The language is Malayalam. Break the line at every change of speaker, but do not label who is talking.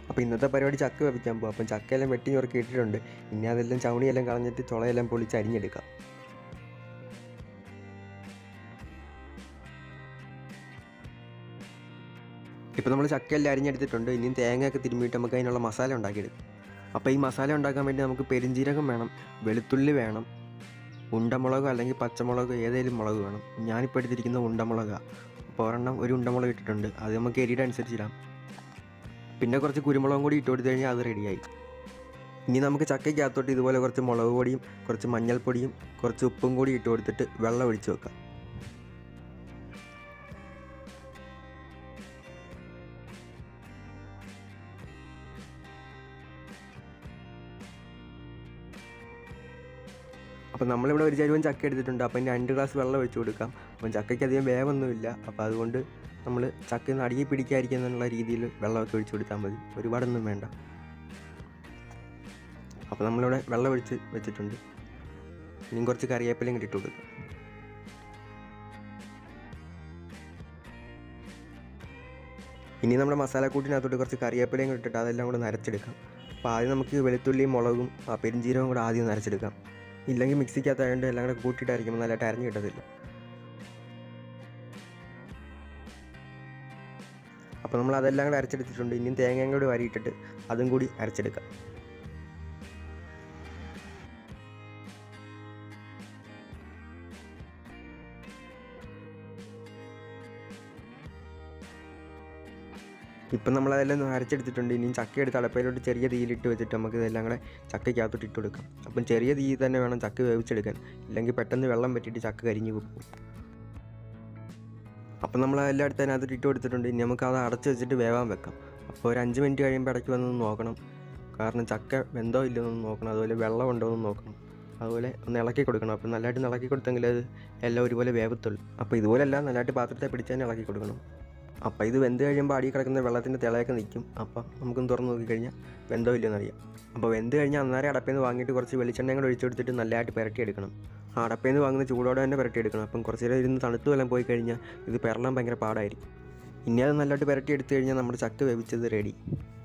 അപ്പോൾ ഇന്നത്തെ പരിപാടി ചക്ക വെപ്പിക്കാൻ പോകും അപ്പം ചക്കയെല്ലാം വെട്ടി ഞുറുക്കി ഇട്ടിട്ടുണ്ട് ഇനി അതെല്ലാം ചവണിയെല്ലാം കളഞ്ഞിട്ട് ചുളയെല്ലാം പൊളിച്ച് അരിഞ്ഞെടുക്കാം ഇപ്പോൾ നമ്മൾ ചക്കയെല്ലാം അരിഞ്ഞെടുത്തിട്ടുണ്ട് ഇനിയും തേങ്ങയൊക്കെ തിരുമ്മിയിട്ട് നമുക്ക് അതിനുള്ള മസാല ഉണ്ടാക്കിയെടുക്കും അപ്പോൾ ഈ മസാല ഉണ്ടാക്കാൻ വേണ്ടി നമുക്ക് പെരിഞ്ജീരകം വേണം വെളുത്തുള്ളി വേണം ഉണ്ടമുളക് അല്ലെങ്കിൽ പച്ചമുളക് ഏതെങ്കിലും മുളക് വേണം ഞാനിപ്പോൾ എടുത്തിരിക്കുന്ന ഉണ്ടമുളകാണ് അപ്പോൾ ഒരെണ്ണം ഒരു ഉണ്ടമുളക് ഇട്ടിട്ടുണ്ട് അത് നമുക്ക് എരിയുടെ അനുസരിച്ച് ഇടാം പിന്നെ കുറച്ച് കുരുമുളകും കൂടി ഇട്ട് കൊടുത്തു കഴിഞ്ഞാൽ അത് റെഡിയായി ഇനി നമുക്ക് ചക്കയ്ക്കകത്തോട്ട് ഇതുപോലെ കുറച്ച് മുളക് പൊടിയും കുറച്ച് മഞ്ഞൾപ്പൊടിയും കുറച്ച് ഉപ്പും കൂടി ഇട്ട് കൊടുത്തിട്ട് വെള്ളം ഒഴിച്ച് വെക്കാം അപ്പോൾ നമ്മളിവിടെ ഒരു ചരുവൻ ചക്ക എടുത്തിട്ടുണ്ട് അപ്പം രണ്ട് ഗ്ലാസ് വെള്ളം ഒഴിച്ച് കൊടുക്കാം അപ്പം ചക്കയ്ക്ക് അധികം വേവൊന്നുമില്ല അപ്പോൾ അതുകൊണ്ട് നമ്മൾ ചക്ക ഒന്ന് അടിയിൽ പിടിക്കാതിരിക്കുക എന്നുള്ള രീതിയിൽ വെള്ളമൊക്കെ ഒഴിച്ച് കൊടുത്താൽ മതി ഒരുപാടൊന്നും വേണ്ട അപ്പോൾ നമ്മളിവിടെ വെള്ളം ഒഴിച്ച് വെച്ചിട്ടുണ്ട് ഇനിയും കുറച്ച് കറിവേപ്പിലയും കൂടി ഇട്ട് കൊടുക്കാം ഇനി നമ്മുടെ മസാലക്കൂട്ടിനകത്തോട്ട് കുറച്ച് കറിവേപ്പിലയും കൂടി ഇട്ടിട്ട് അതെല്ലാം കൂടെ നരച്ചെടുക്കാം അപ്പോൾ ആദ്യം നമുക്ക് വെളുത്തുള്ളിയും മുളകും ആ പെരിഞ്ചീരകവും കൂടെ ആദ്യം നരച്ചെടുക്കാം ഇല്ലെങ്കിൽ മിക്സിക്കകത്തായതുകൊണ്ട് എല്ലാം കൂടെ കൂട്ടിയിട്ടായിരിക്കുമ്പോൾ നല്ലതായിട്ട് അരഞ്ഞ് കിട്ടത്തില്ല അപ്പോൾ നമ്മൾ അതെല്ലാം കൂടെ അരച്ചെടുത്തിട്ടുണ്ട് ഇനിയും തേങ്ങയും കൂടി വരിയിട്ടിട്ട് അതും കൂടി അരച്ചെടുക്കാം ഇപ്പം നമ്മളതെല്ലാം അരച്ചെടുത്തിട്ടുണ്ട് ഇനിയും ചക്ക എടുത്ത് അടപ്പയിലോട്ട് ചെറിയ തീയിലിട്ട് വെച്ചിട്ട് നമുക്ക് ഇതെല്ലാം കൂടെ ചക്കയ്ക്കകത്തോട്ട് ഇട്ട് കൊടുക്കാം അപ്പം ചെറിയ തീ തന്നെ വേണം ചക്ക വേവിച്ചെടുക്കാൻ ഇല്ലെങ്കിൽ പെട്ടെന്ന് വെള്ളം പറ്റിയിട്ട് ചക്ക കരിഞ്ഞു പോകും അപ്പം നമ്മൾ എല്ലാം അടുത്ത് അതിനകത്തോട്ട് ഇട്ട് കൊടുത്തിട്ടുണ്ട് ഇനി നമുക്ക് അത് അടച്ച് വെച്ചിട്ട് വേവാൻ വെക്കാം അപ്പോൾ ഒരു അഞ്ച് മിനിറ്റ് കഴിയുമ്പോൾ ഇടയ്ക്ക് വന്നൊന്ന് നോക്കണം കാരണം ചക്ക വെന്തോ ഇല്ലെന്നൊന്ന് നോക്കണം അതുപോലെ വെള്ളം ഉണ്ടോ എന്ന് നോക്കണം അതുപോലെ ഒന്ന് ഇളക്കി കൊടുക്കണം അപ്പോൾ നല്ലതായിട്ട് ഇളക്കി കൊടുത്തെങ്കിൽ അത് എല്ലാം ഒരുപോലെ വേവത്തുള്ളൂ അപ്പോൾ ഇതുപോലെയല്ല നല്ലതായിട്ട് പാത്രത്തെ പിടിച്ച് തന്നെ ഇളക്കി കൊടുക്കണം അപ്പോൾ ഇത് വെന്ത് കഴിയുമ്പോൾ അടി കിടക്കുന്ന വെള്ളത്തിൻ്റെ തിളയൊക്കെ നിൽക്കും അപ്പം നമുക്കൊന്ന് തുറന്ന് നോക്കിക്കഴിഞ്ഞാൽ വെന്തോ ഇല്ലെന്ന് അറിയാം അപ്പോൾ വെന്ത് കഴിഞ്ഞാൽ അന്നേരം അടപ്പയിൽ നിന്ന് വാങ്ങിയിട്ട് കുറച്ച് വെളിച്ചെണ്ണയും കൂടെ ഒഴിച്ചു കൊടുത്തിട്ട് നല്ലതായിട്ട് പുരട്ടിയെടുക്കണം ആ അടപ്പയിൽ നിന്ന് വാങ്ങുന്ന ചൂടോടെ തന്നെ പുരട്ടിയെടുക്കണം അപ്പം കുറച്ച് നേരം ഇരുന്ന് തണുത്ത് വല്ലതും പോയി കഴിഞ്ഞാൽ ഇത് പെരളാൻ ഭയങ്കര പാടായിരിക്കും ഇനി അത് നല്ലതായിട്ട് പുരട്ടി എടുത്തു കഴിഞ്ഞാൽ നമ്മുടെ ചക്ക വേവിച്ചത് റെഡി